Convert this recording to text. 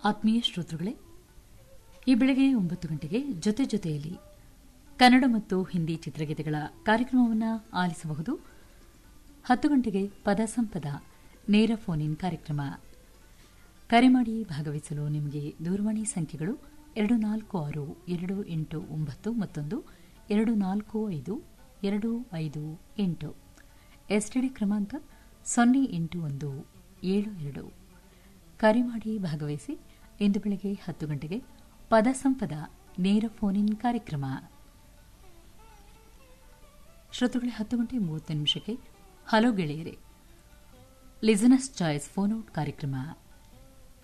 ಆತ್ಮೀಯ ಶ್ರೋತೃಗಳೇ ಈ ಬೆಳಗ್ಗೆ ಒಂಬತ್ತು ಗಂಟೆಗೆ ಜೊತೆ ಜೊತೆಯಲ್ಲಿ ಕನ್ನಡ ಮತ್ತು ಹಿಂದಿ ಚಿತ್ರಗೀತೆಗಳ ಕಾರ್ಯಕ್ರಮವನ್ನು ಆಲಿಸಬಹುದು ಹತ್ತು ಗಂಟೆಗೆ ಪದ ಸಂಪದ ನೇರ ಫೋನ್ ಇನ್ ಕಾರ್ಯಕ್ರಮ ಕರೆ ಮಾಡಿ ಭಾಗವಹಿಸಲು ನಿಮಗೆ ದೂರವಾಣಿ ಸಂಖ್ಯೆಗಳು ಎರಡು ನಾಲ್ಕು ಆರು ಎರಡು ಎಂಟು ಒಂಬತ್ತು ಮತ್ತೊಂದು ಎರಡು ನಾಲ್ಕು ಐದು ಎರಡು ಐದು ಎಂಟು ಎಸ್ಟಿಡಿ ಕ್ರಮಾಂಕ ಸೊನ್ನೆ ಎಂಟು ಒಂದು ಏಳು ಎರಡು ಕರೆ ಮಾಡಿ ಭಾಗವಹಿಸಿ ಇಂದು ಬೆಳಗ್ಗೆ ಹತ್ತು ಗಂಟೆಗೆ ಪದ ಸಂಪದ ನೇರ ಫೋನ್ ಇನ್ ಕಾರ್ಯಕ್ರಮ ಶ್ರೋತೃಗಳೇ ಹತ್ತು ಗಂಟೆ ಮೂವತ್ತು ನಿಮಿಷಕ್ಕೆ ಹಲೋ ಗೆಳೆಯರೆ ಲಿಸನಸ್ ಚಾಯ್ಸ್ ಫೋನ್ ಔಟ್ ಕಾರ್ಯಕ್ರಮ